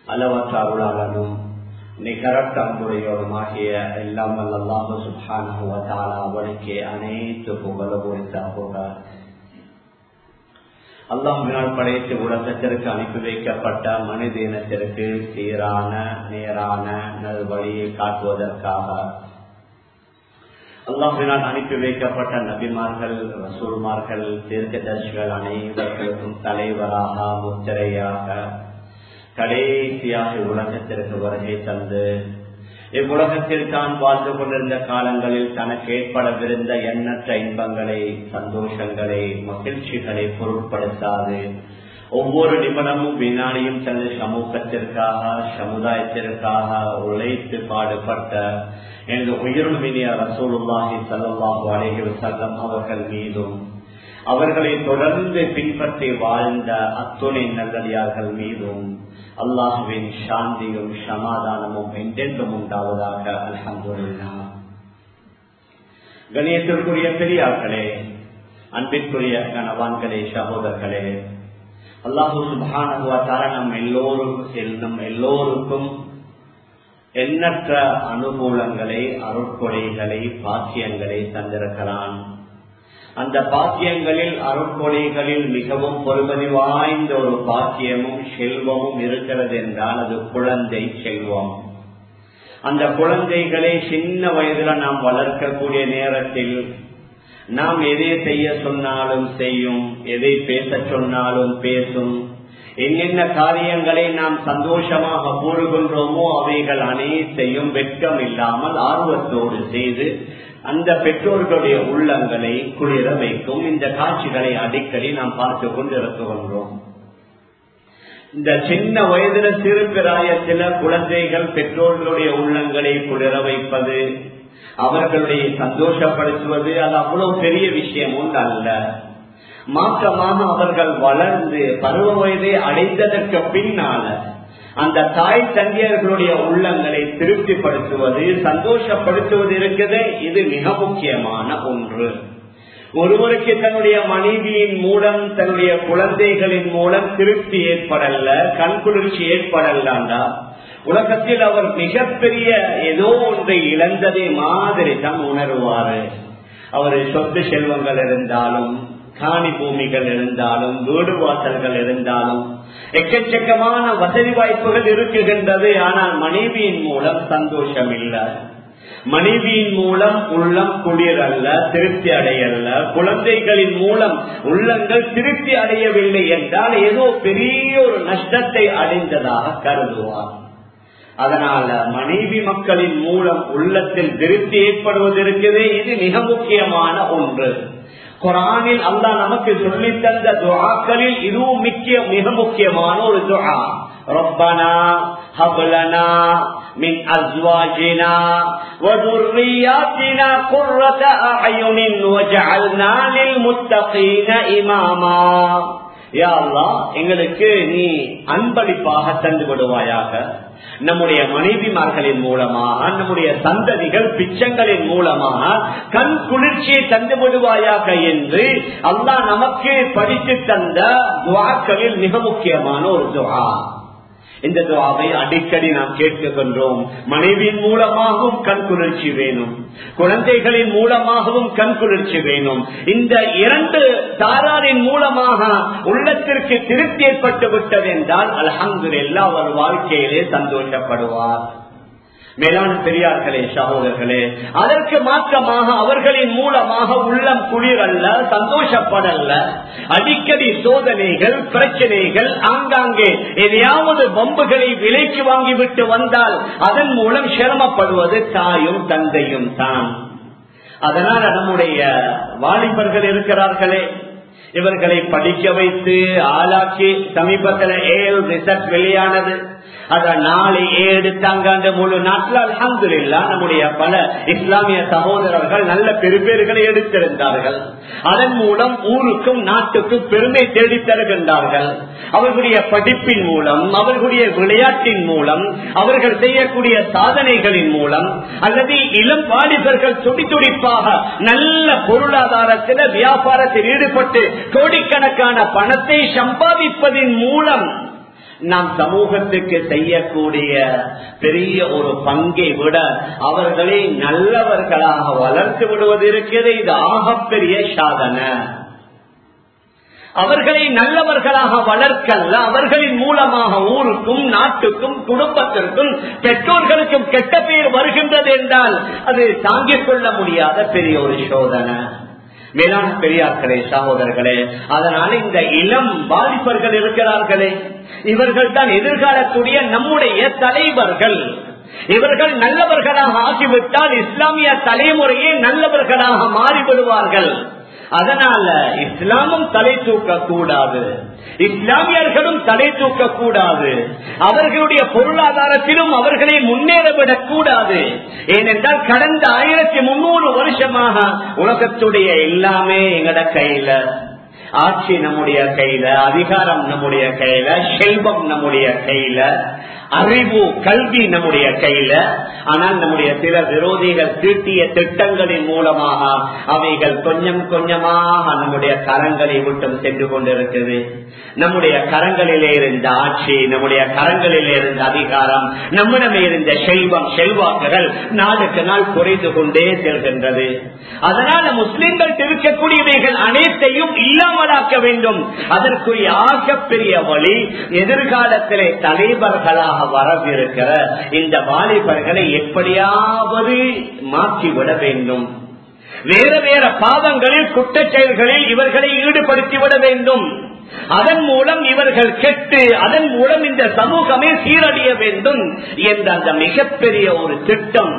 அளவற்ற அருளாளனும் நிகரட்ட அன்புடையோருமாகிய எல்லாம் வல்லாஹு சுபான அவனுக்கு அனைத்து புகழும் உரித்தாக அல்லாஹினால் படைத்து உலகத்திற்கு அனுப்பி வைக்கப்பட்ட மனித இனத்திற்கு சீரான நேரான நல்வழியை காட்டுவதற்காக அல்லாஹினால் அனுப்பி வைக்கப்பட்ட நபிமார்கள் ரசூல்மார்கள் தீர்க்கதர்ஷிகள் அனைவர்களுக்கும் தலைவராக முத்திரையாக கடைசியாக உலகத்திற்கு வருகை தந்து இவ்வுலகத்தில் தான் வாழ்ந்து கொண்டிருந்த காலங்களில் தனக்கு ஏற்படவிருந்த எண்ணற்ற இன்பங்களை சந்தோஷங்களை மகிழ்ச்சிகளை பொருட்படுத்தாது ஒவ்வொரு நிமிடமும் வினாடியும் தனது சமூகத்திற்காக சமுதாயத்திற்காக உழைத்து பாடுபட்ட எனது உயிர்மினிய ரசூலுல்லாஹி சல்லாஹூ அலேஹி செல்லம் அவர்கள் மீதும் அவர்களை தொடர்ந்து பின்பற்றி வாழ்ந்த அத்துணை நல்லடியார்கள் மீதும் அல்லாஹுவின் சாந்தியும் சமாதானமும் என்றென்றும் உண்டாவதாக அலமதுல்லா கணியத்திற்குரிய பெரியார்களே அன்பிற்குரிய கணவான்களே சகோதரர்களே அல்லாஹு சுபானுவத்தார நம் எல்லோரும் நம் எல்லோருக்கும் எண்ணற்ற அனுகூலங்களை அருட்கொடைகளை பாக்கியங்களை தந்திருக்கிறான் அந்த பாக்கியங்களில் அருட்கொடைகளில் மிகவும் பொறுமதி வாய்ந்த ஒரு பாக்கியமும் செல்வமும் இருக்கிறது என்றால் அது குழந்தை செல்வம் அந்த குழந்தைகளை சின்ன வயதுல நாம் வளர்க்கக்கூடிய நேரத்தில் நாம் எதை செய்ய சொன்னாலும் செய்யும் எதை பேச சொன்னாலும் பேசும் என்னென்ன காரியங்களை நாம் சந்தோஷமாக கூறுகின்றோமோ அவைகள் அனைத்தையும் வெட்கம் இல்லாமல் ஆர்வத்தோடு செய்து அந்த பெற்றோர்களுடைய உள்ளங்களை குளிர வைக்கும் இந்த காட்சிகளை அடிக்கடி நாம் பார்த்து கொண்டிருக்கின்றோம் இந்த சின்ன வயதுல சிறு பிராயத்தில குழந்தைகள் பெற்றோர்களுடைய உள்ளங்களை குளிர வைப்பது அவர்களுடைய சந்தோஷப்படுத்துவது அது அவ்வளவு பெரிய விஷயம் ஒன்று அல்ல மாற்றமாக அவர்கள் வளர்ந்து பருவ வயதை அடைந்ததற்கு பின்னால அந்த தாய் தந்தையர்களுடைய உள்ளங்களை திருப்திப்படுத்துவது சந்தோஷப்படுத்துவது இருக்குது இது மிக முக்கியமான ஒன்று ஒருவருக்கு தன்னுடைய மனைவியின் மூலம் தன்னுடைய குழந்தைகளின் மூலம் திருப்தி ஏற்படல கண்குளிர்ச்சி ஏற்படலாண்டா உலகத்தில் அவர் மிகப்பெரிய ஏதோ ஒன்றை இழந்ததை மாதிரி தான் உணர்வாரு அவர் சொத்து செல்வங்கள் இருந்தாலும் காணி பூமிகள் இருந்தாலும் வீடு வாசல்கள் இருந்தாலும் எக்கச்சக்கமான வசதி வாய்ப்புகள் இருக்குகின்றது ஆனால் மனைவியின் மூலம் சந்தோஷம் இல்லை மனைவியின் மூலம் உள்ளம் குளிரல்ல திருப்தி அடையல்ல குழந்தைகளின் மூலம் உள்ளங்கள் திருப்தி அடையவில்லை என்றால் ஏதோ பெரிய ஒரு நஷ்டத்தை அடைந்ததாக கருதுவார் அதனால மனைவி மக்களின் மூலம் உள்ளத்தில் திருப்தி ஏற்படுவது இருக்குது இது மிக முக்கியமான ஒன்று குரானில் அல்லா நமக்கு சொல்லி தந்த துவாக்களில் இதுவும் முக்கிய மிக முக்கியமான ஒரு துவா ரப்பனா ஹபலனா من أزواجنا وذرياتنا قرة أعين وجعلنا للمتقين إماما யா அல்லா எங்களுக்கு நீ அன்பளிப்பாக தந்து விடுவாயாக நம்முடைய மனைவிமார்களின் மூலமாக நம்முடைய சந்ததிகள் பிச்சங்களின் மூலமாக கண் குளிர்ச்சியை தந்து விடுவாயாக என்று அல்லாஹ் நமக்கு படித்து தந்த துவாக்களில் மிக முக்கியமான ஒரு துவா இந்த துவாவை அடிக்கடி நாம் கேட்கின்றோம் மனைவியின் மூலமாகவும் கண் குளிர்ச்சி வேணும் குழந்தைகளின் மூலமாகவும் கண் குளிர்ச்சி வேணும் இந்த இரண்டு தாராரின் மூலமாக உள்ளத்திற்கு திருப்தி ஏற்பட்டு விட்டது என்றால் அலஹந்து எல்லா அவர் வாழ்க்கையிலே சந்தோஷப்படுவார் மேலான பெரியார்களே சகோதரர்களே அதற்கு மாற்றமாக அவர்களின் மூலமாக உள்ளம் குளிரல்ல சந்தோஷப்படல்ல அடிக்கடி சோதனைகள் பிரச்சனைகள் ஆங்காங்கே எதையாவது பம்புகளை விலைக்கு வாங்கிவிட்டு வந்தால் அதன் மூலம் சிரமப்படுவது தாயும் தந்தையும் தான் அதனால நம்முடைய வாலிபர்கள் இருக்கிறார்களே இவர்களை படிக்க வைத்து ஆளாக்கி சமீபத்தில் ஏழு ரிசர்ச் வெளியானது அத நாளை ஏழு தாங்காண்டு முழு நாட்டில் அலமது இல்லா நம்முடைய பல இஸ்லாமிய சகோதரர்கள் நல்ல பெருபேறுகளை எடுத்திருந்தார்கள் அதன் மூலம் ஊருக்கும் நாட்டுக்கும் பெருமை தேடி தருகின்றார்கள் அவர்களுடைய படிப்பின் மூலம் அவர்களுடைய விளையாட்டின் மூலம் அவர்கள் செய்யக்கூடிய சாதனைகளின் மூலம் அல்லது இளம் வாலிபர்கள் துடி துடிப்பாக நல்ல பொருளாதாரத்தில் வியாபாரத்தில் ஈடுபட்டு கோடிக்கணக்கான பணத்தை சம்பாதிப்பதின் மூலம் நாம் சமூகத்துக்கு செய்யக்கூடிய பெரிய ஒரு பங்கை விட அவர்களை நல்லவர்களாக வளர்த்து விடுவது இருக்கிறது இது ஆகப்பெரிய சாதனை அவர்களை நல்லவர்களாக வளர்க்கல்ல அவர்களின் மூலமாக ஊருக்கும் நாட்டுக்கும் குடும்பத்திற்கும் பெற்றோர்களுக்கும் கெட்ட பெயர் வருகின்றது என்றால் அது தாங்கிக் கொள்ள முடியாத பெரிய ஒரு சோதனை மேலான பெரியார்களே சகோதரர்களே அதனால இந்த இளம் வாலிபர்கள் இருக்கிறார்களே இவர்கள் தான் எதிர்காலத்துடைய நம்முடைய தலைவர்கள் இவர்கள் நல்லவர்களாக ஆகிவிட்டால் இஸ்லாமிய தலைமுறையே நல்லவர்களாக மாறிவிடுவார்கள் அதனால இஸ்லாமும் தலை தூக்க கூடாது இஸ்லாமியர்களும் தலை தூக்க கூடாது அவர்களுடைய பொருளாதாரத்திலும் அவர்களை முன்னேறவிடக் கூடாது ஏனென்றால் கடந்த ஆயிரத்தி முன்னூறு வருஷமாக உலகத்துடைய எல்லாமே எங்கட கையில ஆட்சி நம்முடைய கையில அதிகாரம் நம்முடைய கையில செல்வம் நம்முடைய கையில அறிவு கல்வி நம்முடைய கையில ஆனால் நம்முடைய சில விரோதிகள் தீட்டிய திட்டங்களின் மூலமாக அவைகள் கொஞ்சம் கொஞ்சமாக நம்முடைய கரங்களை விட்டும் சென்று கொண்டிருக்கிறது நம்முடைய கரங்களிலே இருந்த ஆட்சி நம்முடைய கரங்களிலே இருந்த அதிகாரம் நம்மிடமே இருந்த செல்வம் செல்வாக்குகள் நாளுக்கு நாள் குறைந்து கொண்டே செல்கின்றது அதனால முஸ்லிம்கள் இருக்கக்கூடியவைகள் அனைத்தையும் இல்லாமலாக்க வேண்டும் அதற்குரிய ஆகப்பெரிய வழி எதிர்காலத்திலே தலைவர்களாக வரவிருக்கிற இந்த வாலிபர்களை எப்படியாவது மாற்றிவிட வேண்டும் வேற வேற பாவங்களில் குற்றச் செயல்களில் இவர்களை ஈடுபடுத்திவிட வேண்டும் அதன் மூலம் இவர்கள் கெட்டு அதன் மூலம் இந்த சமூகமே சீரழிய வேண்டும் என்ற அந்த மிகப்பெரிய ஒரு திட்டம்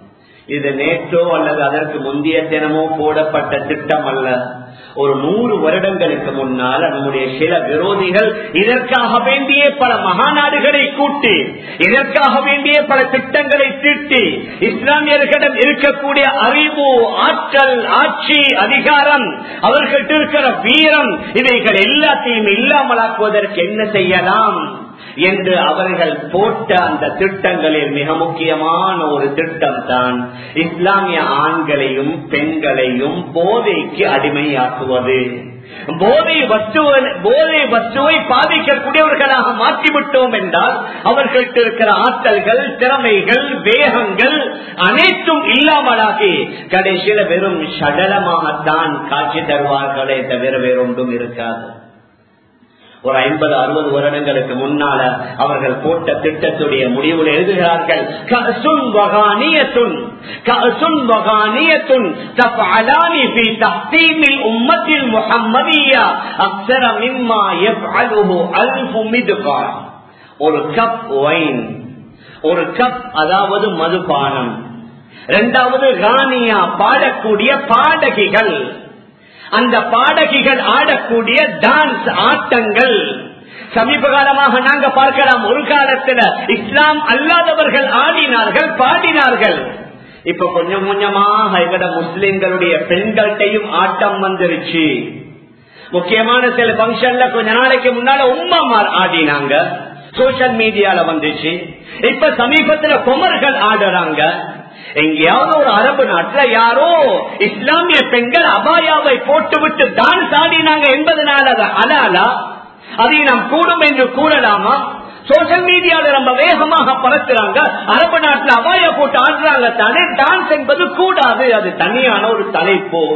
இது நேற்றோ அல்லது அதற்கு முந்தைய தினமோ போடப்பட்ட திட்டம் அல்ல ஒரு நூறு வருடங்களுக்கு முன்னால் நம்முடைய சில விரோதிகள் இதற்காக வேண்டிய பல மகாநாடுகளை கூட்டி இதற்காக வேண்டிய பல திட்டங்களை தீட்டி இஸ்லாமியர்களிடம் இருக்கக்கூடிய அறிவு ஆற்றல் ஆட்சி அதிகாரம் அவர்கள்ட்ட இருக்கிற வீரம் இவைகள் எல்லாத்தையும் இல்லாமலாக்குவதற்கு என்ன செய்யலாம் என்று அவர்கள் போட்ட அந்த திட்டங்களில் மிக முக்கியமான ஒரு திட்டம் தான் இஸ்லாமிய ஆண்களையும் பெண்களையும் போதைக்கு அடிமையாக்குவது போதை வஸ்துவ போதை வஸ்துவை பாதிக்கக்கூடியவர்களாக மாற்றிவிட்டோம் என்றால் அவர்கள்ட்ட இருக்கிற ஆற்றல்கள் திறமைகள் வேகங்கள் அனைத்தும் இல்லாமலாகி கடைசியில வெறும் சடலமாகத்தான் காட்சி தருவார்களே தவிர வேறொன்றும் இருக்காது ஒரு ஐம்பது அறுபது வருடங்களுக்கு முன்னால அவர்கள் போட்ட திட்டத்துடைய முடிவில் எழுதுகிறார்கள் கசுன் வகானியத்துன் கசுன் வகானியத்துன் தஃஅலானி ஃபீ தஹ்தீமில் உம்மத்தில் முஹம்மதியா அக்ஸர மிம்மா யஃஅலுஹு அல்ஃபு மித்கார் ஒரு கப் ஒயின் ஒரு கப் அதாவது மதுபானம் இரண்டாவது ராணியா பாடக்கூடிய பாடகிகள் அந்த பாடகிகள் ஆடக்கூடிய டான்ஸ் ஆட்டங்கள் சமீப காலமாக நாங்க பார்க்கலாம் ஒரு காலத்துல இஸ்லாம் அல்லாதவர்கள் ஆடினார்கள் பாடினார்கள் இப்ப கொஞ்சம் கொஞ்சமாக எங்கட முஸ்லிம்களுடைய பெண்கள்கிட்டையும் ஆட்டம் வந்துருச்சு முக்கியமான சில பங்கன்ல கொஞ்ச நாளைக்கு முன்னால உம்மாமார் ஆடினாங்க சோசியல் மீடியால வந்துச்சு இப்ப சமீபத்துல குமர்கள் ஆடுறாங்க எங்கேயாவது ஒரு அரபு நாட்டுல யாரோ இஸ்லாமிய பெண்கள் அபாயாவை போட்டுவிட்டு டான்ஸ் ஆடினாங்க என்பதனால அது அலாலா அதை நாம் கூடும் என்று கூறலாமா சோசியல் மீடியால ரொம்ப வேகமாக பறக்கிறாங்க அரபு நாட்டுல அபாயா போட்டு ஆடுறாங்க தானே டான்ஸ் என்பது கூடாது அது தனியான ஒரு தலைப்பு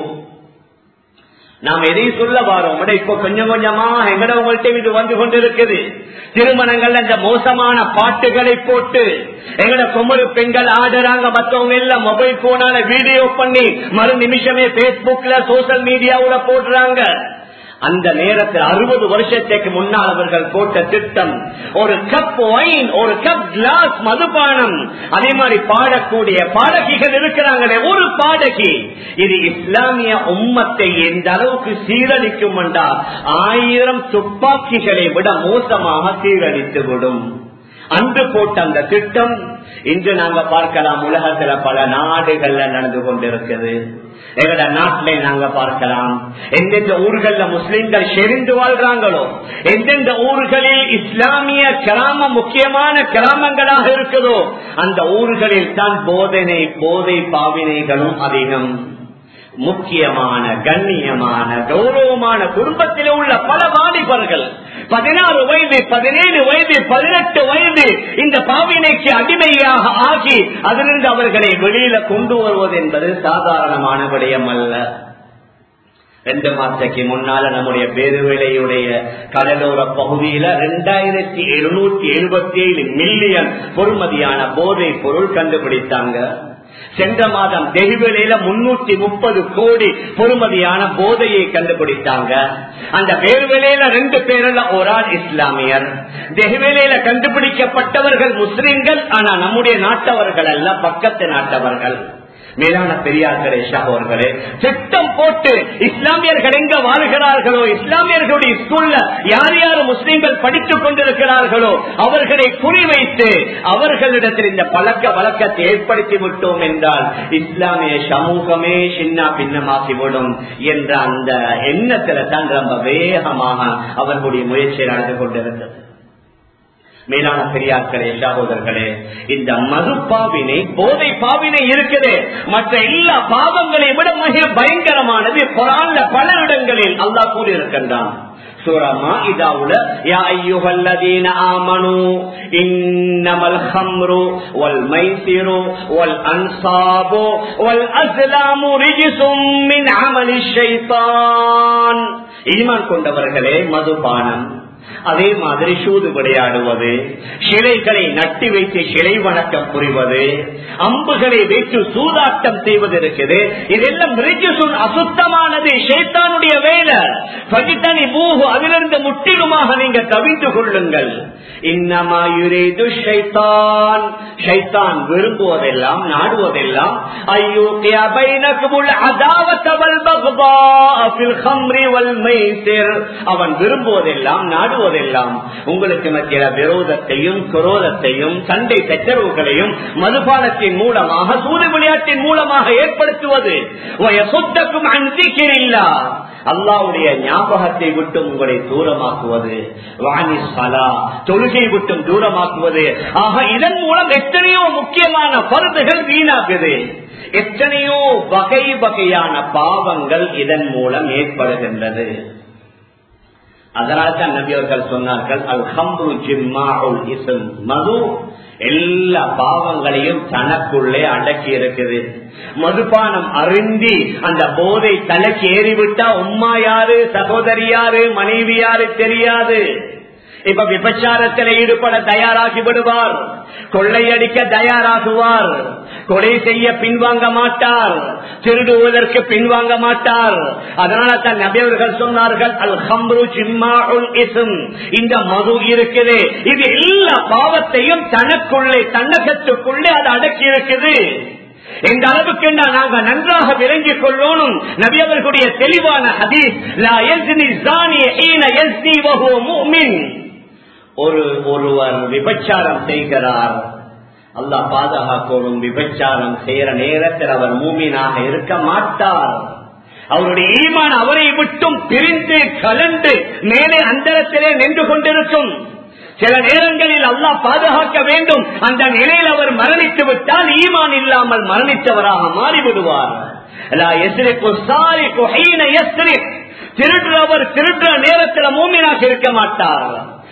நாம் எதையும் சொல்ல வாரோம் இப்போ கொஞ்சம் கொஞ்சமா எங்கட உங்கள்கிட்ட இது வந்து கொண்டிருக்குது திருமணங்கள்ல இந்த மோசமான பாட்டுகளை போட்டு எங்கட குமரு பெண்கள் ஆடுறாங்க மத்தவங்க எல்லாம் மொபைல் போனால வீடியோ பண்ணி மறு நிமிஷமே பேஸ்புக்ல சோசியல் மீடியாவுல போடுறாங்க அந்த நேரத்தில் அறுபது வருஷத்துக்கு முன்னால் அவர்கள் போட்ட திட்டம் ஒரு கப் ஒயின் ஒரு கப் கிளாஸ் மதுபானம் அதே மாதிரி பாடக்கூடிய பாடகிகள் இருக்கிறாங்களே ஒரு பாடகி இது இஸ்லாமிய உம்மத்தை எந்த அளவுக்கு சீரழிக்கும் என்றால் ஆயிரம் துப்பாக்கிகளை விட மோசமாக சீரழித்து விடும் அன்று போட்ட அந்த திட்டம் இன்று நாங்க பார்க்கலாம் உலகத்துல பல நாடுகள்ல நடந்து கொண்டிருக்கிறது எங்கட நாட்டிலே நாங்க பார்க்கலாம் எந்தெந்த ஊர்கள்ல முஸ்லிம்கள் செறிந்து வாழ்றாங்களோ எந்தெந்த ஊர்களில் இஸ்லாமிய கிராமம் முக்கியமான கிராமங்களாக இருக்குதோ அந்த ஊர்களில் தான் போதனை போதை பாவினைகளும் அதிகம் முக்கியமான கண்ணியமான கௌரவமான குடும்பத்தில் உள்ள பல வாலிபர்கள் பதினாறு வயது பதினேழு வயது பதினெட்டு வயது இந்த பாவினைக்கு அடிமையாக ஆகி அதிலிருந்து அவர்களை வெளியில கொண்டு வருவது என்பது சாதாரணமான விடயம் அல்ல ரெண்டு மாசத்துக்கு முன்னால நம்முடைய பேருவிலையுடைய கடலோர பகுதியில ரெண்டாயிரத்தி எழுநூத்தி எழுபத்தி ஏழு மில்லியன் பொறுமதியான போதை பொருள் கண்டுபிடித்தாங்க சென்ற மாதம் தெருவிலையில முன்னூத்தி முப்பது கோடி பொறுமதியான போதையை கண்டுபிடித்தாங்க அந்த பேருவிலையில ரெண்டு பேரில் ஒரு ஆள் இஸ்லாமியர் தெருவிலையில கண்டுபிடிக்கப்பட்டவர்கள் முஸ்லிம்கள் ஆனா நம்முடைய நாட்டவர்கள் அல்ல பக்கத்து நாட்டவர்கள் மேலான பெரியார்களே அவர்களே திட்டம் போட்டு இஸ்லாமியர்கள் எங்க வாழ்கிறார்களோ இஸ்லாமியர்களுடைய ஸ்கூல்ல யார் யார் முஸ்லீம்கள் படித்துக் கொண்டிருக்கிறார்களோ அவர்களை குறிவைத்து அவர்களிடத்தில் இந்த பழக்க வழக்கத்தை ஏற்படுத்தி விட்டோம் என்றால் இஸ்லாமிய சமூகமே சின்ன பின்னமாகிவிடும் என்ற அந்த எண்ணத்துல தான் ரொம்ப வேகமாக அவர்களுடைய முயற்சி நடந்து கொண்டிருந்தது மேலான பெரியார்களே சகோதரர்களே இந்த மது பாவினை போதை பாவினை இருக்குது மற்ற எல்லா பாவங்களை விட மிக பயங்கரமானது குரான்ல பல இடங்களில் அல்லாஹ் கூறியிருக்கின்றான் சூரமா இதாவுல யா ஐயுகல்லதீன ஆமனு இன்னமல் ஹம்ரு வல் மைசிரு வல் அன்சாபு வல் அஸ்லாமு ரிஜிசும் மின் அமலி ஷைத்தான் ஈமான் கொண்டவர்களே மதுபானம் அதே மாதிரி சூது விளையாடுவது சிலைகளை நட்டி வைத்து சிலை வணக்கம் புரிவது அம்புகளை வைத்து சூதாட்டம் செய்வது இருக்குது இதெல்லாம் அசுத்தமானது ஷேத்தானுடைய வேலை பகித்தனி மூகு அதிலிருந்து முற்றிலுமாக நீங்க தவித்து கொள்ளுங்கள் ஷைத்தான் விரும்புவதெல்லாம் நாடுவதெல்லாம் ஐயோ அவன் விரும்புவதெல்லாம் நாடுவதெல்லாம் உங்களுக்கு மத்திய விரோதத்தையும் குரோதத்தையும் சண்டை சச்சரவுகளையும் மதுபானத்தின் மூலமாக சூது விளையாட்டின் மூலமாக ஏற்படுத்துவது சொத்தக்கும் அன்பிக்கிறீங்களா அல்லாவுடைய ஞாபகத்தை விட்டு உங்களை தூரமாக்குவது வாணி சலா தொழுகை விட்டும் தூரமாக்குவது ஆக இதன் மூலம் எத்தனையோ முக்கியமான பருதுகள் வீணாகுது எத்தனையோ வகை வகையான பாவங்கள் இதன் மூலம் ஏற்படுகின்றது அதனால தான் நபி அவர்கள் சொன்னார்கள் அல் ஹம்ரு ஜிம்மா இசம் மது எல்லா பாவங்களையும் தனக்குள்ளே அடக்கி இருக்குது மதுபானம் அருந்தி அந்த போதை தலைக்கு ஏறிவிட்டா உம்மா யாரு சகோதரி யாரு மனைவி யாரு தெரியாது இப்ப விபச்சாரத்தில் ஈடுபட தயாராகி விடுவார் கொள்ளையடிக்க தயாராகுவார் கொலை செய்ய பின்வாங்க மாட்டார் திருடுவதற்கு பின்வாங்க மாட்டார் அதனால தான் நபியவர்கள் சொன்னார்கள் அல் ஹம்ரு ஜிம்மா இசும் இந்த மது இருக்குது இது எல்லா பாவத்தையும் தனக்குள்ளே தன்னகத்துக்குள்ளே அது அடக்கி இருக்குது இந்த அளவுக்கு நாங்க நன்றாக விளங்கிக் கொள்ளணும் நபியவர்களுடைய தெளிவான ஹதீஸ் ஒரு ஒருவர் விபச்சாரம் செய்கிறார் அல்லா பாதுகாக்கணும் விபச்சாரம் செய்யற நேரத்தில் அவர் மூமீனாக இருக்க மாட்டார் அவருடைய ஈமான் அவரை விட்டும் பிரிந்து கலந்து மேலே அந்தரத்திலே நின்று கொண்டிருக்கும் சில நேரங்களில் அல்லா பாதுகாக்க வேண்டும் அந்த நிலையில் அவர் மரணித்து விட்டால் ஈமான் இல்லாமல் மரணித்தவராக மாறிவிடுவார் திருடுறவர் திருடுற நேரத்தில் மூமினாக இருக்க மாட்டார்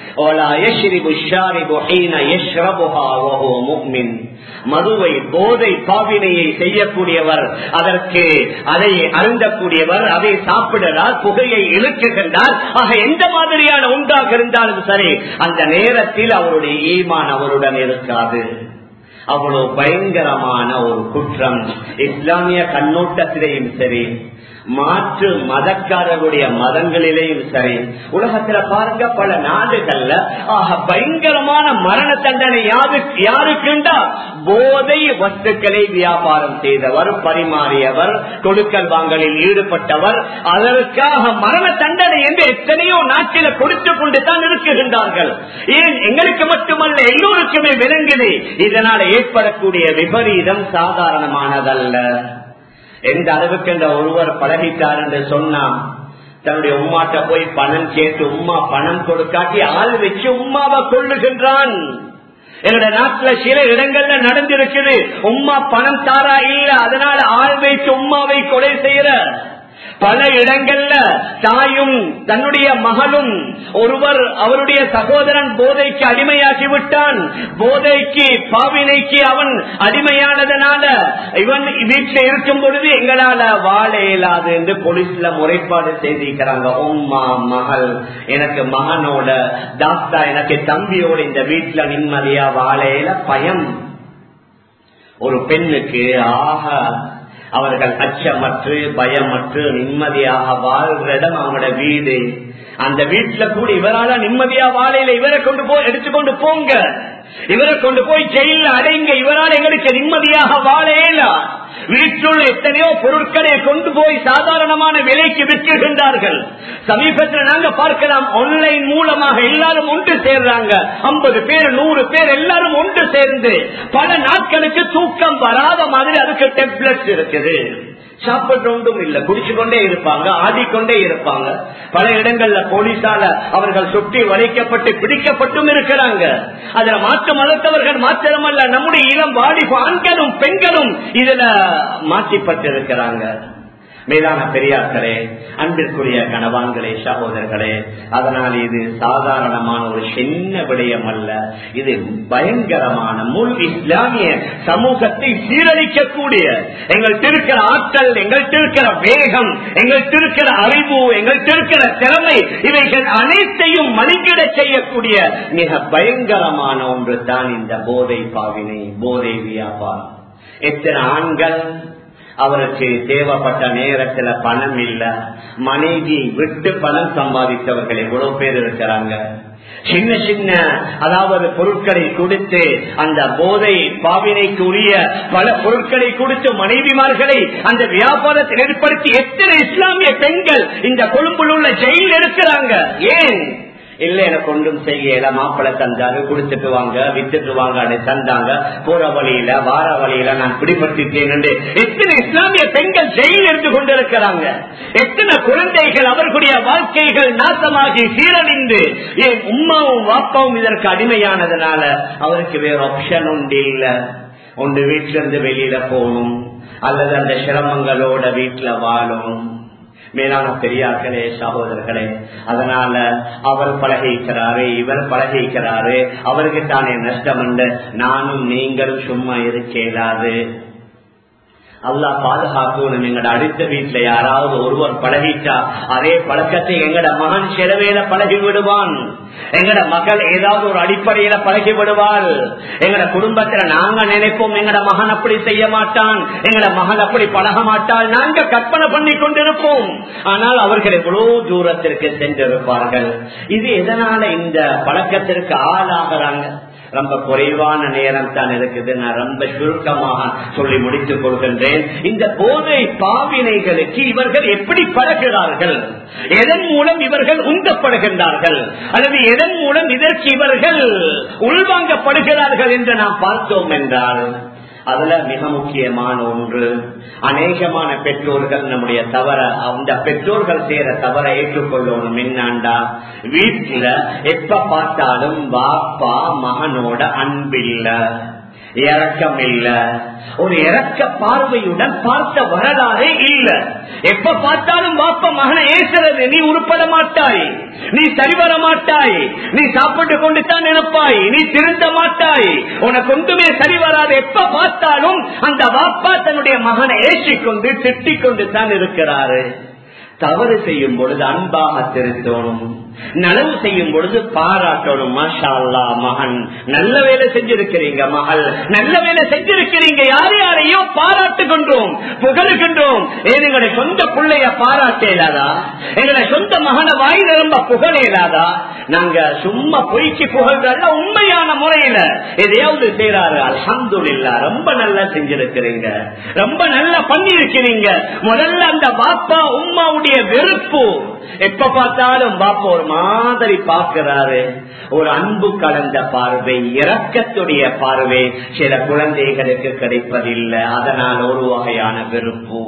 மதுவை போதை பாவினையை செய்யக்கூடியவர் அதற்கு அதை அருந்தக்கூடியவர் அதை சாப்பிடுறார் புகையை இழுக்குகின்றார் ஆக எந்த மாதிரியான உண்டாக இருந்தாலும் சரி அந்த நேரத்தில் அவருடைய ஈமான் அவருடன் இருக்காது அவ்வளவு பயங்கரமான ஒரு குற்றம் இஸ்லாமிய கண்ணோட்டத்திலேயும் சரி மாற்று மதக்காரர்களுடைய மதங்களிலேயும் சரி உலகத்துல பாருங்க பல நாடுகள்ல ஆக பயங்கரமான மரண தண்டனை யாரு யாருக்குண்டா போதை வஸ்துக்களை வியாபாரம் செய்தவர் பரிமாறியவர் கொடுக்கல் வாங்கலில் ஈடுபட்டவர் அதற்காக மரண தண்டனை என்று எத்தனையோ நாட்டில கொடுத்து கொண்டு தான் இருக்குகின்றார்கள் ஏன் எங்களுக்கு மட்டுமல்ல எல்லோருக்குமே விளங்குது இதனால் ஏற்படக்கூடிய விபரீதம் சாதாரணமானதல்ல எந்த அளவுக்கு இந்த ஒருவர் பழகிட்டார் என்று சொன்னா தன்னுடைய உம்மாட்ட போய் பணம் கேட்டு உம்மா பணம் கொடுக்காட்டி ஆள் வச்சு உம்மாவை கொள்ளுகின்றான் எங்களோட நாட்டுல சில இடங்கள்ல நடந்திருக்குது உம்மா பணம் தாரா இல்ல அதனால ஆள் வைத்து உம்மாவை கொலை செய்யற பல இடங்கள்ல தாயும் தன்னுடைய மகளும் ஒருவர் அவருடைய சகோதரன் போதைக்கு அடிமையாகி விட்டான் போதைக்கு பாவினைக்கு அவன் அடிமையானதனால இவன் வீட்டில் இருக்கும் பொழுது எங்களால வாழ இயலாது என்று போலீஸ்ல முறைப்பாடு செய்திருக்கிறாங்க உம்மா மகள் எனக்கு மகனோட தாத்தா எனக்கு தம்பியோட இந்த வீட்டுல நிம்மதியா வாழ இயல பயம் ஒரு பெண்ணுக்கு ஆக அவர்கள் அச்சமற்று பயமற்று நிம்மதியாக வாழ்ற இடம் அவங்களோட வீடு அந்த வீட்டுல கூட இவரால நிம்மதியா வாழையில இவரை கொண்டு போய் எடுத்துக்கொண்டு போங்க இவரை கொண்டு போய் ஜெயில அடைங்க இவரால் எங்களுக்கு நிம்மதியாக வாழையில வீட்டுள்ள எத்தனையோ பொருட்களை கொண்டு போய் சாதாரணமான விலைக்கு விற்கின்றார்கள் சமீபத்தில் நாங்க பார்க்கலாம் ஆன்லைன் மூலமாக எல்லாரும் ஒன்று சேர்றாங்க ஐம்பது பேர் நூறு பேர் எல்லாரும் ஒன்று சேர்ந்து பல நாட்களுக்கு தூக்கம் வராத மாதிரி அதுக்கு டெப்லெட்ஸ் இருக்குது சாப்பிட்டு ஒன்றும் இல்ல குடிச்சு கொண்டே இருப்பாங்க ஆடிக்கொண்டே இருப்பாங்க பல இடங்கள்ல போலீசால அவர்கள் சுற்றி வளைக்கப்பட்டு பிடிக்கப்பட்டும் இருக்கிறாங்க அதுல மாற்று மதத்தவர்கள் மாத்திரமல்ல நம்முடைய இளம் வாலிப ஆண்களும் பெண்களும் இதுல மாற்றிப்பட்டிருக்கிறாங்க மேலான பெரியார்களே அன்பிற்குரிய கணவான்களே சகோதரர்களே அதனால் இது சாதாரணமான ஒரு சின்ன விடயம் அல்ல இது பயங்கரமான முழு இஸ்லாமிய சமூகத்தை சீரழிக்கக்கூடிய எங்கள்கிட்ட இருக்கிற ஆற்றல் எங்கள்கிட்ட இருக்கிற வேகம் எங்கள்கிட்ட இருக்கிற அறிவு எங்கள்கிட்ட இருக்கிற திறமை இவைகள் அனைத்தையும் மலிங்கிட செய்யக்கூடிய மிக பயங்கரமான ஒன்று தான் இந்த போதை பாவினை போதை வியாபாரம் எத்தனை ஆண்கள் அவருக்கு தேவைப்பட்ட நேரத்துல பணம் இல்ல மனைவி விட்டு பணம் சம்பாதித்தவர்கள் எவ்வளவு பேர் இருக்கிறாங்க சின்ன சின்ன அதாவது பொருட்களை கொடுத்து அந்த போதை பாவினைக்கு உரிய பல பொருட்களை கொடுத்து மனைவிமார்களை அந்த வியாபாரத்தில் ஏற்படுத்தி எத்தனை இஸ்லாமிய பெண்கள் இந்த கொழும்பில் உள்ள ஜெயில் இருக்கிறாங்க ஏன் இல்ல எனக்கு ஒன்றும் செய்யல மாப்பிள தந்தாரு குடுத்துட்டு வாங்க வித்துட்டு வாங்க தந்தாங்க போற வழியில வார வழியில நான் பிடிபட்டுட்டேன் என்று எத்தனை இஸ்லாமிய பெண்கள் ஜெயில் இருந்து கொண்டிருக்கிறாங்க எத்தனை குழந்தைகள் அவர்களுடைய வாழ்க்கைகள் நாசமாகி சீரழிந்து என் உமாவும் வாப்பாவும் இதற்கு அடிமையானதுனால அவருக்கு வேற ஆப்ஷன் உண்டு இல்ல ஒன்று வீட்டில இருந்து வெளியில போகணும் அல்லது அந்த சிரமங்களோட வீட்டுல வாழும் மேலான பெரியார்களே சகோதரர்களே அதனால அவர் பழகிக்கிறாரு இவர் பழகிக்கிறாரு அவருக்கு தானே நஷ்டம் உண்டு நானும் நீங்களும் சும்மா இருக்க இயலாது அல்லா பாதுகாக்கணும் எங்கட அடுத்த வீட்டுல யாராவது ஒருவர் பழகிட்டா அதே பழக்கத்தை எங்கட மகன் செலவேல பழகி விடுவான் எங்கட மகள் ஏதாவது ஒரு அடிப்படையில பழகி விடுவாள் எங்கட குடும்பத்துல நாங்க நினைப்போம் எங்கட மகன் அப்படி செய்ய மாட்டான் எங்கட மகள் அப்படி பழக மாட்டாள் நாங்க கற்பனை பண்ணி கொண்டிருப்போம் ஆனால் அவர்கள் எவ்வளவு தூரத்திற்கு சென்றிருப்பார்கள் இது எதனால இந்த பழக்கத்திற்கு ஆளாகிறாங்க ரொம்ப குறைவான நேரம் தான் இருக்குது நான் ரொம்ப சுருக்கமாக சொல்லி முடித்துக் கொள்கின்றேன் இந்த போதை பாவினைகளுக்கு இவர்கள் எப்படி பழகிறார்கள் எதன் மூலம் இவர்கள் உந்தப்படுகின்றார்கள் அல்லது எதன் மூலம் இதற்கு இவர்கள் உள்வாங்கப்படுகிறார்கள் என்று நாம் பார்த்தோம் என்றால் அதுல மிக முக்கியமான ஒன்று அநேகமான பெற்றோர்கள் நம்முடைய தவற அந்த பெற்றோர்கள் செய்யற தவற ஏற்றுக்கொள்ளணும் என்னாண்டா வீட்டுல எப்ப பார்த்தாலும் பாப்பா மகனோட அன்பில்ல இறக்கம் இல்ல ஒரு இறக்க பார்வையுடன் பார்த்த வரலாறே இல்ல எப்ப பார்த்தாலும் பாப்பா மகனை ஏசுறது நீ உருப்பட மாட்டாய் நீ சரிவர மாட்டாய் நீ சாப்பிட்டு கொண்டு தான் நினைப்பாய் நீ திருந்த மாட்டாய் உனக்கு ஒன்றுமே சரி வராது எப்ப பார்த்தாலும் அந்த வாப்பா தன்னுடைய மகனை ஏசிக்கொண்டு திட்டிக் கொண்டு தான் இருக்கிறாரு தவறு செய்யும் பொழுது அன்பாக திருத்தணும் நலவு செய்யும் பொழுது பாராட்டணும் மாஷா அல்லா மகன் நல்ல வேலை செஞ்சிருக்கிறீங்க மகள் நல்ல வேலை செஞ்சிருக்கிறீங்க யார் யாரையோ பாராட்டுகின்றோம் புகழுகின்றோம் ஏன் எங்களுடைய சொந்த பிள்ளைய பாராட்ட இயலாதா எங்களுடைய சொந்த மகனை வாய் நிரம்ப புகழ இயலாதா நாங்க சும்மா பொய்க்கு புகழ்றல்ல உண்மையான முறையில எதையாவது செய்யறாரு அலமது இல்லா ரொம்ப நல்லா செஞ்சிருக்கிறீங்க ரொம்ப நல்லா பண்ணிருக்கிறீங்க முதல்ல அந்த பாப்பா உம்மாவுடைய வெறுப்பு எப்ப பார்த்தாலும் பாப்பா ஒரு மாதிரி பார்க்கிறாரு ஒரு அன்பு கலந்த பார்வை இரக்கத்துடைய பார்வை சில குழந்தைகளுக்கு கிடைப்பதில்லை அதனால் ஒரு வகையான வெறுப்பு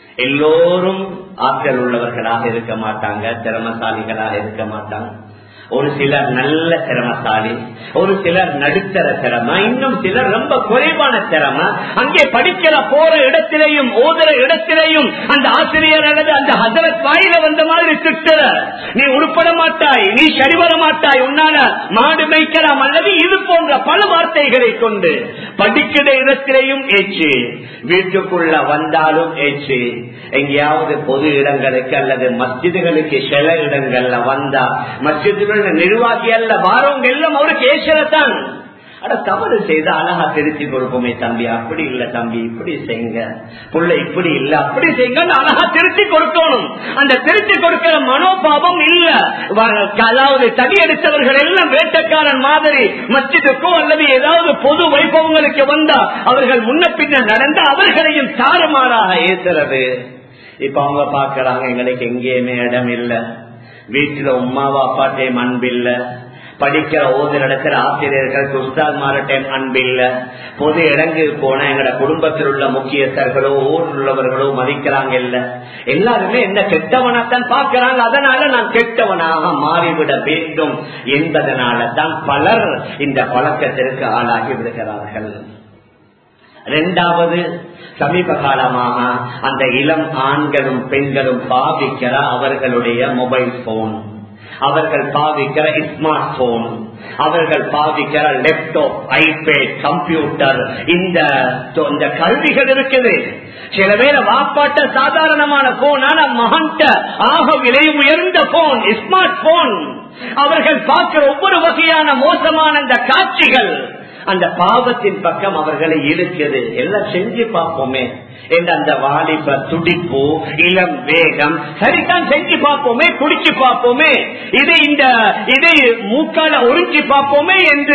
எல்லோரும் ஆற்றல் உள்ளவர்களாக இருக்க மாட்டாங்க திறமசாலிகளாக இருக்க மாட்டாங்க ஒரு சிலர் நல்ல திறமசாலி ஒரு சிலர் நடுத்தர திறமை இன்னும் சிலர் ரொம்ப குறைவான திறமை அங்கே படிக்கிற போற இடத்திலேயும் ஓதுற இடத்திலேயும் அந்த ஆசிரியர் அல்லது அந்த ஹசரத் வாயில வந்த மாதிரி திட்டுற நீ உருப்பட மாட்டாய் நீ சரி வர மாட்டாய் உன்னால மாடு மேய்க்கலாம் அல்லது இது போன்ற பல வார்த்தைகளை கொண்டு படிக்கிற இடத்திலேயும் ஏச்சு வீட்டுக்குள்ள வந்தாலும் ஏச்சு எங்கேயாவது பொது இடங்களுக்கு அல்லது மஸ்ஜிதுகளுக்கு சில இடங்கள்ல வந்தா மஸ்ஜிதுகள் நிர்வாகி அல்ல வாரவங்க எல்லாம் அவருக்கு ஏசலத்தான் அட தவறு செய்த அழகா திருத்தி கொடுப்போமே தம்பி அப்படி இல்ல தம்பி இப்படி செய்யுங்க புள்ள இப்படி இல்ல அப்படி செய்யுங்க அழகா திருத்தி கொடுக்கணும் அந்த திருத்தி கொடுக்கிற மனோபாவம் இல்ல அதாவது தடி எடுத்தவர்கள் எல்லாம் வேட்டக்காரன் மாதிரி மஸ்ஜிதுக்கோ அல்லது ஏதாவது பொது வைபவங்களுக்கு வந்தா அவர்கள் முன்ன பின்ன நடந்து அவர்களையும் தாறுமாறாக ஏசுறது இப்ப அவங்க பாக்குறாங்க எங்களுக்கு எங்கேயுமே இடம் இல்ல வீட்டுல உமாவா அப்பாட்டையும் அன்பில்ல படிக்கிற ஓது நடக்கிற ஆசிரியர்களுக்கு உஸ்தாத்மார்டையும் அன்பில்ல பொது இடங்கு போன எங்கட குடும்பத்தில் உள்ள முக்கியஸ்தர்களோ ஊரில் உள்ளவர்களோ மதிக்கிறாங்க இல்ல எல்லாருமே என்ன கெட்டவனாத்தான் பாக்குறாங்க அதனால நான் கெட்டவனாக மாறிவிட வேண்டும் என்பதனால தான் பலர் இந்த பழக்கத்திற்கு ஆளாகி விடுகிறார்கள் இரண்டாவது சமீப காலமாக அந்த இளம் ஆண்களும் பெண்களும் பாவிக்கிற அவர்களுடைய மொபைல் போன் அவர்கள் பாவிக்கிற ஸ்மார்ட் போன் அவர்கள் பாவிக்கிற லேப்டாப் ஐபேட் கம்ப்யூட்டர் இந்த இந்த கல்விகள் இருக்குது சில பேர் வாப்பாட்ட சாதாரணமான போன் ஆனா மகன்ட ஆக விலை உயர்ந்த போன் ஸ்மார்ட் போன் அவர்கள் பார்க்கிற ஒவ்வொரு வகையான மோசமான இந்த காட்சிகள் அந்த பாவத்தின் பக்கம் அவர்களை இழுக்குது எல்லாம் செஞ்சு பார்ப்போமே என்று அந்த வாலிப துடிப்பு இளம் வேகம் சரிதான் செஞ்சு பார்ப்போமே குடிச்சு பார்ப்போமே இதை இந்த இதை மூக்கால உறிஞ்சி பார்ப்போமே என்று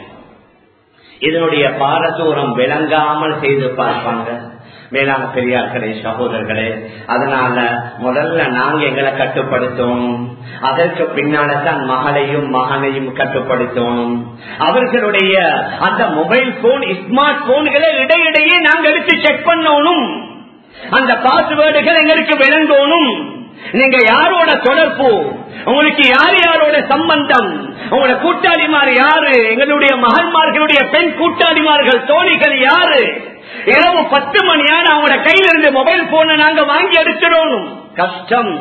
இதனுடைய பாரதூரம் விளங்காமல் செய்து பார்ப்பாங்க மேலான பெரியார்களே சகோதரர்களே அதனால முதல்ல நாங்க எங்களை கட்டுப்படுத்தணும் அதற்கு பின்னால தான் மகளையும் மகனையும் கட்டுப்படுத்தணும் அவர்களுடைய அந்த மொபைல் போன் ஸ்மார்ட் போன்களை இடையிடையே நாங்க எடுத்து செக் பண்ணணும் அந்த பாஸ்வேர்டுகள் எங்களுக்கு விளங்கணும் நீங்க யாரோட தொடர்பு உங்களுக்கு யார் யாரோட சம்பந்தம் உங்களோட கூட்டாளிமார் யாரு எங்களுடைய மகன்மார்களுடைய பெண் கூட்டாளிமார்கள் தோழிகள் யாரு இரவு பத்து மணியான அவங்களோட கையில இருந்து மொபைல் போனை நாங்க வாங்கி எடுத்துடணும் கஷ்டம்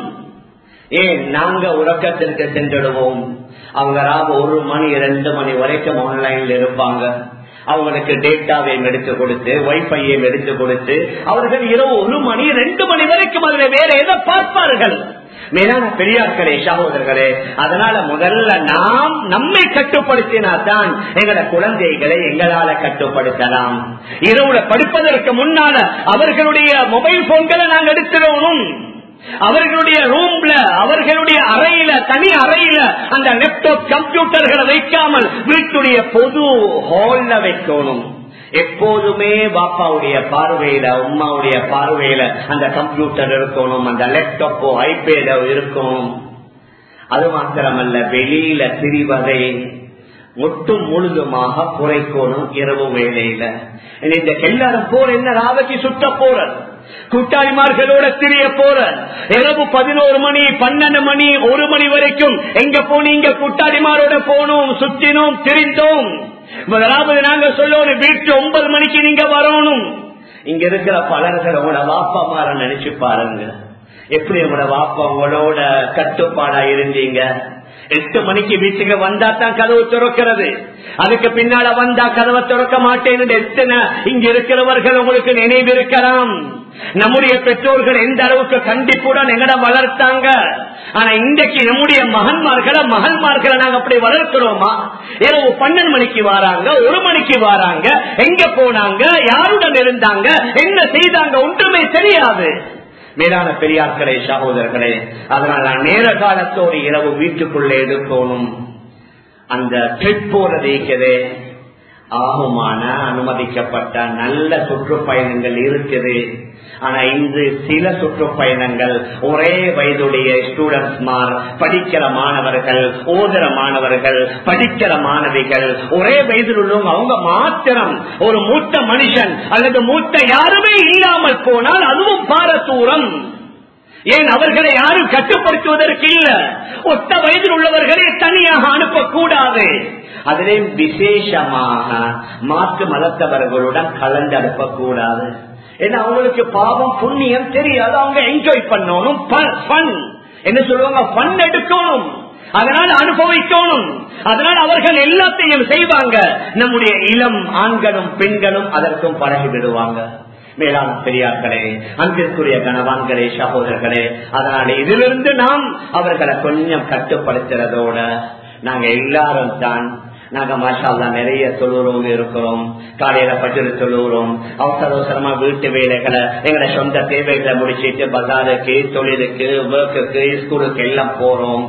ஏன் நாங்க உறக்கத்திற்கு சென்றிடுவோம் அவங்க ராவு ஒரு மணி ரெண்டு மணி வரைக்கும் ஆன்லைன்ல இருப்பாங்க அவங்களுக்கு டேட்டாவையும் எடுத்து கொடுத்து வைஃபையையும் எடுத்து கொடுத்து அவர்கள் இரவு ஒரு மணி ரெண்டு மணி வரைக்கும் அதுல வேற எதை பார்ப்பார்கள் மேலான பெரியார்களே சகோதரர்களே அதனால முதல்ல நாம் நம்மை கட்டுப்படுத்தினால்தான் எங்களோட குழந்தைகளை எங்களால கட்டுப்படுத்தலாம் இரவுல படுப்பதற்கு முன்னால அவர்களுடைய மொபைல் போன்களை நாங்கள் எடுத்துடணும் அவர்களுடைய ரூம்ல அவர்களுடைய அறையில தனி அறையில அந்த லேப்டாப் கம்ப்யூட்டர்களை வைக்காமல் வீட்டுடைய பொது ஹால்ல வைக்கணும் எப்போதுமே பாப்பாவுடைய பார்வையில உமாவுடைய பார்வையில அந்த கம்ப்யூட்டர் இருக்கணும் அந்த லேப்டாப்போ ஐபேடோ இருக்கணும் அது மாத்திரமல்ல வெளியில திரிவதை ஒட்டும் முழுதுமாக குறைக்கணும் இரவு வேலையில இந்த எல்லாரும் போற என்ன ராவதி சுட்ட போற கூட்டாளிமார்களோட திரிய போற இரவு பதினோரு மணி பன்னெண்டு மணி ஒரு மணி வரைக்கும் எங்க போனீங்க கூட்டாளிமாரோட போனோம் சுற்றினோம் திரிந்தோம் முதலாவது நாங்க சொல்லணும் வீட்டு ஒன்பது மணிக்கு நீங்க வரணும் இங்க இருக்கிற பலர்கள் உங்களோட வாப்பா மாற நினைச்சு பாருங்க எப்படி உங்களோட வாப்பா உங்களோட கட்டுப்பாடா இருந்தீங்க எட்டு மணிக்கு வீட்டுக்கு வந்தா தான் கதவு திறக்கிறது அதுக்கு பின்னால வந்தா கதவை திறக்க மாட்டேன்னு எத்தனை இங்க இருக்கிறவர்கள் உங்களுக்கு நினைவு இருக்கலாம் நம்முடைய பெற்றோர்கள் எந்த அளவுக்கு கண்டிப்புடன் எங்கட வளர்த்தாங்க ஆனா இன்றைக்கு நம்முடைய மகன்மார்களை மகன்மார்களை நாங்க அப்படி வளர்க்கிறோமா இரவு பன்னெண்டு மணிக்கு வராங்க ஒரு மணிக்கு வராங்க எங்க போனாங்க யாருடன் இருந்தாங்க என்ன செய்தாங்க ஒன்றுமே தெரியாது மேலான பெரியார்களே சகோதரர்களே அதனால் நான் நேர காலத்தோடு இரவு வீட்டுக்குள்ளே எடுக்கணும் அந்த ட்ரிப் போறது இருக்கிறது ஆகுமான அனுமதிக்கப்பட்ட நல்ல சுற்றுப்பயணங்கள் இருக்குது ஆனா இன்று சில சுற்றுப்பயணங்கள் ஒரே வயதுடைய ஸ்டூடெண்ட்ஸ் மார் படிக்கிற மாணவர்கள் ஓதுற மாணவர்கள் படிக்கிற மாணவிகள் ஒரே வயதில் உள்ளவங்க அவங்க மாத்திரம் ஒரு மூத்த மனுஷன் அல்லது மூத்த யாருமே இல்லாமல் போனால் அதுவும் பாரதூரம் ஏன் அவர்களை யாரும் கட்டுப்படுத்துவதற்கு இல்ல ஒத்த வயதில் உள்ளவர்களை தனியாக அனுப்பக்கூடாது அதிலே விசேஷமாக மாற்று மதத்தவர்களுடன் கலந்து அனுப்பக்கூடாது ஏன்னா அவங்களுக்கு பாவம் புண்ணியம் தெரியாது அவங்க என்ஜாய் பண்ணணும் fun. என்ன சொல்லுவாங்க பண் எடுக்கணும் அதனால் அனுபவிக்கணும் அதனால் அவர்கள் எல்லாத்தையும் செய்வாங்க நம்முடைய இளம் ஆண்களும் பெண்களும் அதற்கும் பழகி விடுவாங்க மேலான பெரியார்களே அன்பிற்குரிய கணவான்களே சகோதரர்களே அதனால இதிலிருந்து நாம் அவர்களை கொஞ்சம் கட்டுப்படுத்துறதோட நாங்க எல்லாரும் தான் நாங்க மாஷால்லா நிறைய தொழுறோம் இருக்கிறோம் காலையில பட்டு தொழுகிறோம் அவசர அவசரமா வீட்டு வேலைகளை எங்களை சொந்த தேவைகளை முடிச்சிட்டு பஜாருக்கு தொழிலுக்கு ஒர்க்குக்கு ஸ்கூலுக்கு எல்லாம் போறோம்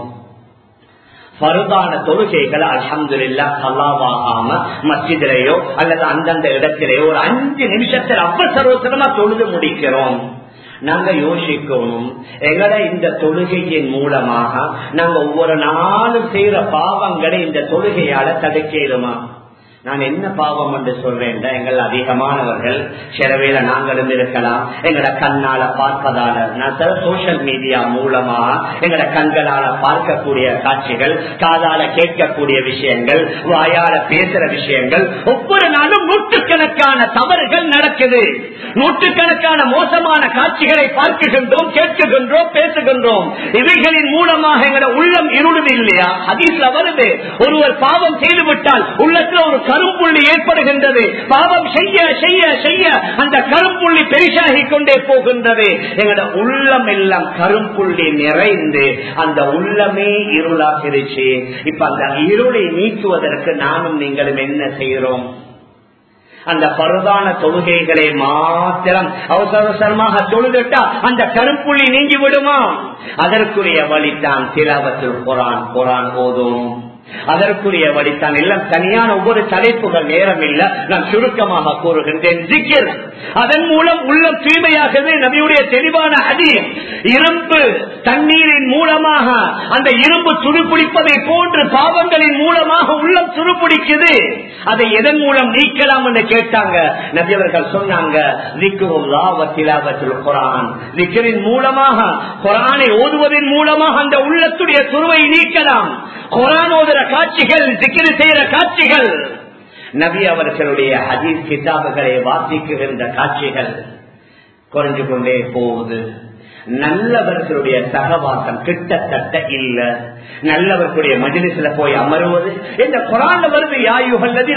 பருதான தொழுகைகளை அலமதுல்லா கல்லாவாகாம மஸ்ஜிதிலேயோ அல்லது அந்தந்த இடத்திலேயோ ஒரு அஞ்சு நிமிஷத்தில் அவசர அவசரமா தொழுது முடிக்கிறோம் நாங்க யோசிக்கணும் எங்கட இந்த தொழுகையின் மூலமாக நாங்க ஒவ்வொரு நாளும் செய்யற பாவங்களை இந்த தொழுகையால தடுக்கலுமா நான் என்ன பாவம் என்று சொல்றேன் எங்கள் அதிகமானவர்கள் சிலவேல நாங்களும் இருக்கலாம் எங்கட கண்ணால பார்ப்பதால நான் சோசியல் மீடியா மூலமா எங்கட கண்களால பார்க்கக்கூடிய காட்சிகள் காதால கேட்கக்கூடிய விஷயங்கள் வாயால பேசுற விஷயங்கள் ஒவ்வொரு நாளும் நூற்றுக்கணக்கான தவறுகள் நடக்குது நூற்றுக்கணக்கான மோசமான காட்சிகளை பார்க்குகின்றோம் கேட்குகின்றோம் பேசுகின்றோம் இவைகளின் மூலமாக எங்கட உள்ளம் இருளுது இல்லையா ஹதீஸ்ல வருது ஒருவர் பாவம் செய்துவிட்டால் உள்ளத்துல ஒரு கரும்புள்ளி ஏற்படுகின்றது பாவம் செய்ய செய்ய செய்ய அந்த கரும்புள்ளி பெரிசாகி கொண்டே போகின்றது எங்களோட உள்ளம் எல்லாம் கரும்புள்ளி நிறைந்து அந்த உள்ளமே இருளாகிருச்சு இப்ப அந்த இருளை நீக்குவதற்கு நானும் நீங்களும் என்ன செய்கிறோம் அந்த பருதான தொழுகைகளை மாத்திரம் அவசர அவசரமாக தொழுதுட்டா அந்த கருப்புள்ளி நீங்கி விடுமா அதற்குரிய வழிதான் திலாவத்தில் குரான் குரான் ஓதும் அதற்குரிய வழித்தான் எல்லாம் தனியான ஒவ்வொரு தலைப்புகள் நேரம் இல்ல நான் சுருக்கமாக கூறுகின்றேன் ஜிக்கிர் அதன் மூலம் உள்ளம் தூய்மையாகவே நபியுடைய தெளிவான அதி இரும்பு தண்ணீரின் மூலமாக அந்த இரும்பு துருப்பிடிப்பதை போன்று பாவங்களின் மூலமாக உள்ளம் துருப்பிடிக்குது அதை எதன் மூலம் நீக்கலாம் என்று கேட்டாங்க நபி அவர்கள் சொன்னாங்க குரான் விக்கரின் மூலமாக குரானை ஓதுவதன் மூலமாக அந்த உள்ளத்துடைய துருவை நீக்கலாம் குரான் ஓதுற காட்சிகள் திக்கிரி செய்யற காட்சிகள் நபி அவர்களுடைய ஹதீஸ் கிதாபுகளை வாசிக்குகின்ற காட்சிகள் குறைஞ்சு கொண்டே போகுது நல்லவர்களுடைய சகவாசம் கிட்டத்தட்ட இல்ல நல்லவர்களுடைய மஜிலிசில போய் அமருவது இந்த குரான் வருது யாயுகல்லதி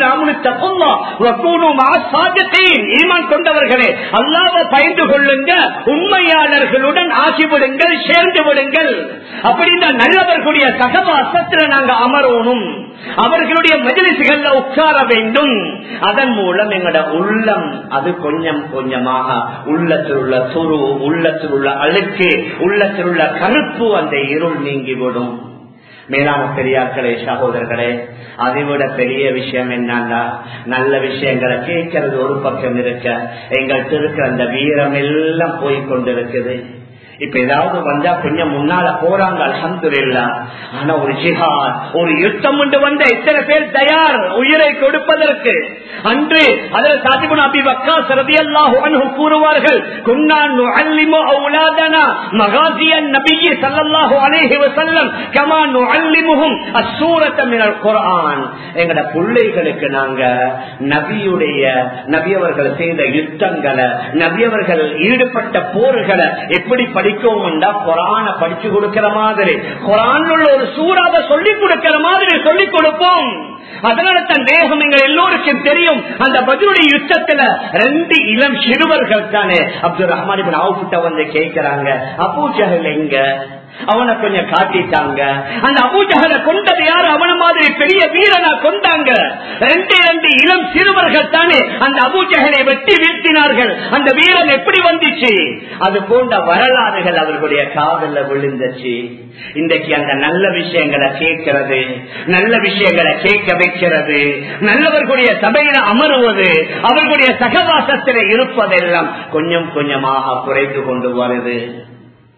ஈமான் கொண்டவர்களே அல்லாவ பயந்து கொள்ளுங்க உண்மையாளர்களுடன் ஆகிவிடுங்கள் சேர்ந்து விடுங்கள் அப்படின்னா நல்லவர்களுடைய சகவாசத்துல நாங்க அமரணும் அவர்களுடைய மஜிலிசுகள்ல உட்கார வேண்டும் அதன் மூலம் எங்களோட உள்ளம் அது கொஞ்சம் கொஞ்சமாக உள்ளத்தில் உள்ள துரு உள்ளத்தில் உள்ள அழுக்கு உள்ளத்தில் உள்ள கருப்பு அந்த இருள் நீங்கிவிடும் மேலான பெரியார்களே சகோதரர்களே அதை விட பெரிய விஷயம் என்னன்னா நல்ல விஷயங்களை கேட்கறது ஒரு பக்கம் இருக்க எங்கள்கிட்ட இருக்கிற அந்த வீரம் எல்லாம் போய்கொண்டிருக்குது இப்ப ஏதாவது வந்தா கொஞ்சம் முன்னால போறாங்க அலமதுல்லா ஆனா ஒரு ஜிஹாத் ஒரு யுத்தம் கொண்டு வந்த எத்தனை பேர் தயார் உயிரை கொடுப்பதற்கு அன்று அதில் சாதிபுன் அபி வக்கா சரதி அல்லாஹு கூறுவார்கள் குன்னான் நுஅல்லிமு அவுலாதனா மகாசியன் நபியி ஸல்லல்லாஹு அலைஹி வஸல்லம் கமா நுஅல்லிமுஹும் அஸ்ஸூரத மினல் குர்ஆன் எங்கட பிள்ளைகளுக்கு நாங்க நபியுடைய நபி அவர்கள் செய்த யுத்தங்களை நபி அவர்கள் ஈடுபட்ட போர்களை எப்படி படிக்கவும் குரான படிச்சு கொடுக்கிற மாதிரி குரான் உள்ள ஒரு சூறாவை சொல்லிக் கொடுக்கிற மாதிரி சொல்லிக் கொடுப்போம் அதனால தன் தேகம் எங்கள் எல்லோருக்கும் தெரியும் அந்த பதிலுடைய யுத்தத்துல ரெண்டு இளம் சிறுவர்கள் தானே அப்துல் ரஹ்மான் அவுக்கிட்ட வந்து கேட்கிறாங்க அப்பூ ஜஹல் எங்க அவனை கொஞ்சம் காட்டிட்டாங்க அந்த அபூஜகலை கொண்டது யாரு அவன மாதிரி பெரிய வீரனா கொண்டாங்க ரெண்டு ரெண்டு இளம் சிறுவர்கள் தானே அந்த அபூஜகலை வெட்டி வீழ்த்தினார்கள் அந்த வீரன் எப்படி வந்துச்சு அது போன்ற வரலாறுகள் அவர்களுடைய காதல்ல விழுந்துச்சு இன்றைக்கு அந்த நல்ல விஷயங்களை கேட்கிறது நல்ல விஷயங்களை கேட்க வைக்கிறது நல்லவர்களுடைய சபையில அமருவது அவர்களுடைய சகவாசத்தில் இருப்பதெல்லாம் கொஞ்சம் கொஞ்சமாக குறைத்து கொண்டு வருது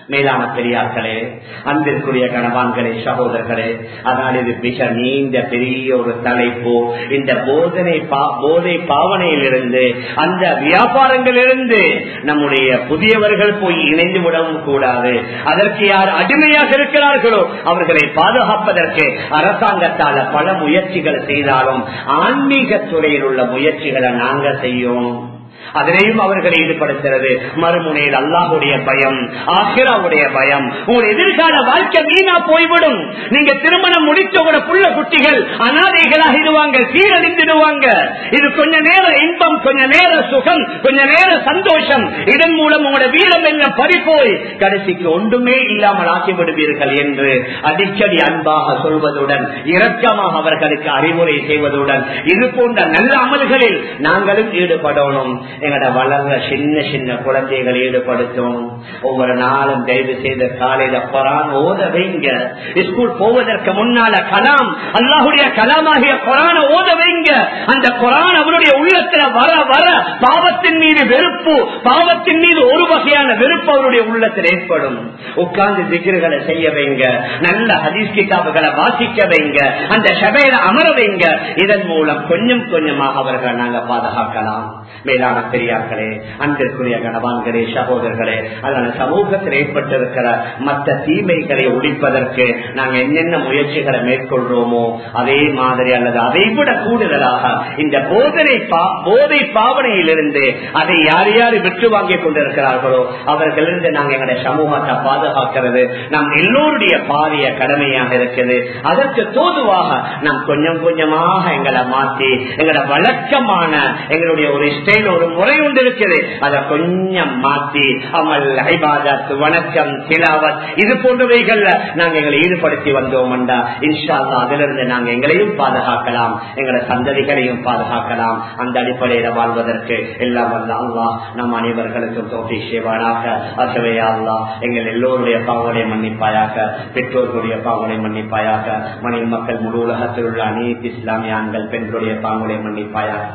மேலான பெரியார்களே அன்பிற்குரிய கணவான்களே சகோதரர்களே அதனால் இது மிக நீண்ட பெரிய ஒரு தலைப்பு இந்த போதனை போதை பாவனையிலிருந்து அந்த வியாபாரங்களிலிருந்து நம்முடைய புதியவர்கள் போய் இணைந்து விடவும் கூடாது அதற்கு யார் அடிமையாக இருக்கிறார்களோ அவர்களை பாதுகாப்பதற்கு அரசாங்கத்தால பல முயற்சிகள் செய்தாலும் ஆன்மீக துறையில் உள்ள முயற்சிகளை நாங்க செய்யும் அதிலையும் அவர்களை ஈடுபடுத்துறது மறுமுனையில் அல்லாஹுடைய பயம் ஆசிராவுடைய பயம் உங்கள் எதிர்கால வாழ்க்கை வீணா போய்விடும் நீங்க திருமணம் முடித்த உங்களோட புள்ள குட்டிகள் அனாதைகளாகிடுவாங்க சீரழிந்துடுவாங்க இது கொஞ்ச நேர இன்பம் கொஞ்ச நேர சுகம் கொஞ்ச நேர சந்தோஷம் இதன் மூலம் உங்களோட வீரம் எல்லாம் பறிப்போய் கடைசிக்கு ஒன்றுமே இல்லாமல் ஆக்கிவிடுவீர்கள் என்று அடிக்கடி அன்பாக சொல்வதுடன் இரக்கமாக அவர்களுக்கு அறிவுரை செய்வதுடன் இது போன்ற நல்ல அமல்களில் நாங்களும் ஈடுபடணும் எங்கட வளர்ந்த சின்ன சின்ன குழந்தைகளை ஈடுபடுத்தும் ஒவ்வொரு நாளும் தயவு செய்த காலையில குரான் ஓத வைங்க ஸ்கூல் போவதற்கு முன்னால கலாம் அல்லாஹுடைய கலாமாகிய குரான ஓத வைங்க அந்த குரான் அவருடைய உள்ளத்துல வர வர பாவத்தின் மீது வெறுப்பு பாவத்தின் மீது ஒரு வகையான வெறுப்பு அவருடைய உள்ளத்தில் ஏற்படும் உட்கார்ந்து திகிர்களை செய்ய வைங்க நல்ல ஹதீஸ் கிதாபுகளை வாசிக்க வைங்க அந்த சபையில அமர வைங்க இதன் மூலம் கொஞ்சம் கொஞ்சமாக அவர்களை நாங்க பாதுகாக்கலாம் மேலான பெரியார்களே அன்பிற்குரிய கணவான்களே சகோதரர்களே அதனால சமூகத்தில் ஏற்பட்டிருக்கிற மற்ற தீமைகளை ஒழிப்பதற்கு நாங்கள் என்னென்ன முயற்சிகளை மேற்கொள்றோமோ அதே மாதிரி அல்லது அதை விட கூடுதலாக இந்த போதனை போதை பாவனையிலிருந்து அதை யார் யார் விற்று வாங்கிக் கொண்டிருக்கிறார்களோ அவர்களிருந்து நாங்கள் எங்களுடைய சமூகத்தை பாதுகாக்கிறது நம் எல்லோருடைய பாரிய கடமையாக இருக்குது அதற்கு தோதுவாக நாம் கொஞ்சம் கொஞ்சமாக எங்களை மாற்றி எங்களோட வழக்கமான எங்களுடைய ஒரு ஸ்டைல் ஒரு முறை உண்டு இருக்குது அதை கொஞ்சம் மாற்றி அமல் ஐபாதத் வணக்கம் திலாவத் இது போன்றவைகள்ல நாங்க எங்களை ஈடுபடுத்தி வந்தோம்டா இன்ஷா அதிலிருந்து நாங்க எங்களையும் பாதுகாக்கலாம் எங்களை சந்ததிகளையும் பாதுகாக்கலாம் அந்த அடிப்படையில வாழ்வதற்கு எல்லாம் வந்த அல்லா நம் அனைவர்களுக்கும் தோட்டி செய்வானாக ஆகவே அல்லா எங்கள் எல்லோருடைய பாவனை மன்னிப்பாயாக பெற்றோர்களுடைய பாவனை மன்னிப்பாயாக மனைவி மக்கள் முழு உலகத்தில் உள்ள அனைத்து இஸ்லாமிய ஆண்கள் பெண்களுடைய பாவனை மன்னிப்பாயாக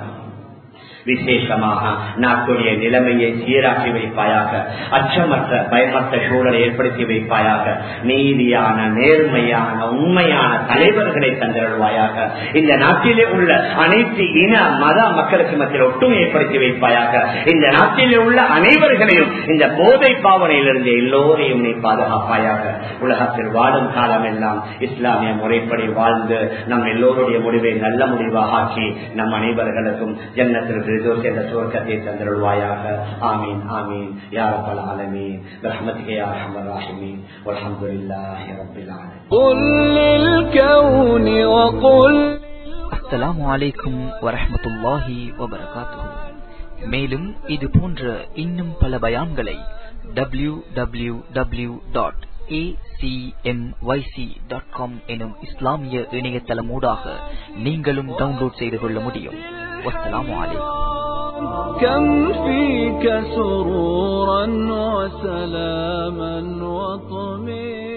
விசேஷமாக நாட்டுடைய நிலைமையை சீராக்கி வைப்பாயாக அச்சமற்ற பயமற்ற சூழலை ஏற்படுத்தி வைப்பாயாக நீதியான நேர்மையான உண்மையான தலைவர்களை தந்திருவாயாக இந்த நாட்டிலே உள்ள அனைத்து இன மத மக்களுக்கு மத்தியில் ஒட்டுமை ஏற்படுத்தி வைப்பாயாக இந்த நாட்டிலே உள்ள அனைவர்களையும் இந்த போதை பாவனையிலிருந்து எல்லோரையும் நீ பாதுகாப்பாயாக உலகத்தில் வாழும் காலம் எல்லாம் இஸ்லாமிய முறைப்படி வாழ்ந்து நம் எல்லோருடைய முடிவை நல்ல முடிவாக ஆக்கி நம் அனைவர்களுக்கும் ஜன்னத்தில் الفردوس என்ற சுவர்க்கத்தை தந்தருள்வாயாக ஆமீன் ஆமீன் யா ரப்பல் ஆலமீன் برحمتك يا ارحم الراحمين والحمد لله رب العالمين قل للكون وقل அஸ்ஸலாமு அலைக்கும் வரஹ்மத்துல்லாஹி வபரகாத்துஹு மேலும் இது போன்ற இன்னும் பல பயான்களை W W W dot acmyc.com எனும் இஸ்லாமிய இணையதளமூடாக நீங்களும் டவுன்லோட் செய்து கொள்ள முடியும் வஸ்ஸலாமு அலைக்கும் كم فيك سرورا وسلاما وطمئنا